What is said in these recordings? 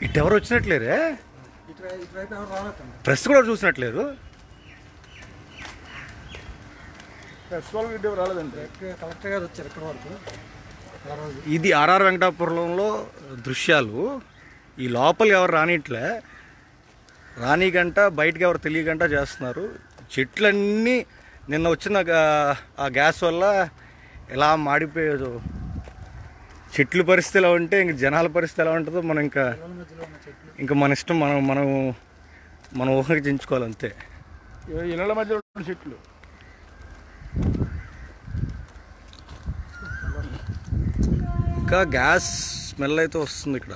ఇటు ఎవరు వచ్చినట్లేరే ఇటు ఇటువైపు ఎవరు రాలేదండి ప్రెస్ కూడా చూసినట్లేరు ఫెస్టివల్ వీడియో రాలేదండి కలెక్టర్ గారు వచ్చారు ఇక్కడ వరకు ఆ రోజు ఇది ఆర్ఆర్ వెంకటాపురంలో దృశ్యాలు ఈ లోపల ఎవరు రానిట్లే రానిగంట బయటకు ఎవరు తెలియగంట చేస్తున్నారు చెట్లన్నీ నిన్న వచ్చిన గా- ఆ గ్యాస్ వల్ల ఎలా మాడిపోయేదో చెట్ల పరిస్థితి ఎలా ఉంటే ఇంక జనాల పరిస్థితి ఎలా ఉంటుందో మనం ఇంకా పిల్లల మధ్యలో ఉన్న చెట్లు ఇంకా మన ఇష్టం మనం మనం మన ఊహకి చించుకోవాలి అంతే ఇళ్ళ మధ్యలో ఉన్న చెట్లు ఇంకా గ్యాస్ స్మెల్ అయితే వస్తుంది ఇక్కడ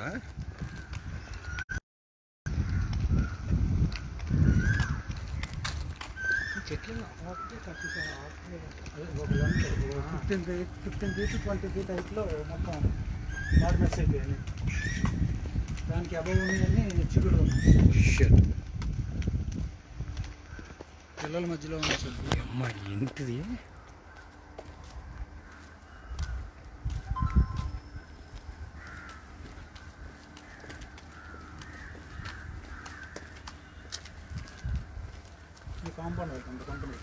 ఈ చెట్లు ఒకటి థర్టీ ఒక fifteen feet fifteen feet twenty feet హైట్లో మొత్తం బాగా మెస్ అయిపోయాయి దానికి అబౌవ్ ఉన్నవన్నీ చిగురు Shit. పిల్లల మధ్యలో ఉన్న చెట్లు అమ్మా ఏంటిది ఈ కాంపౌండ్ అవుతుంది కంపెనీ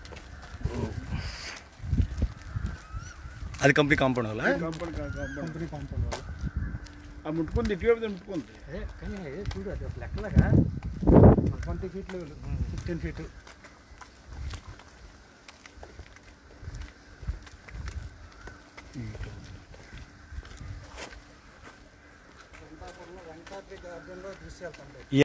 అది కంప్లీట్ కాంపౌండ్ వల్ల కాంపౌండ్ కాంపౌండ్ కంపెనీ కాంపౌండ్ వాళ్ళు ఆ ముట్టుకుంది ఇటువైపు ముట్టుకుంది అదే కానీ అదే చూడు అది ఒక లెక్కలాగా ట్వంటీ ఫీట్లు ఫిఫ్టీన్ ఫీట్ వెంకటాద్రి గార్డెన్లో దృశ్యాలు పండుగ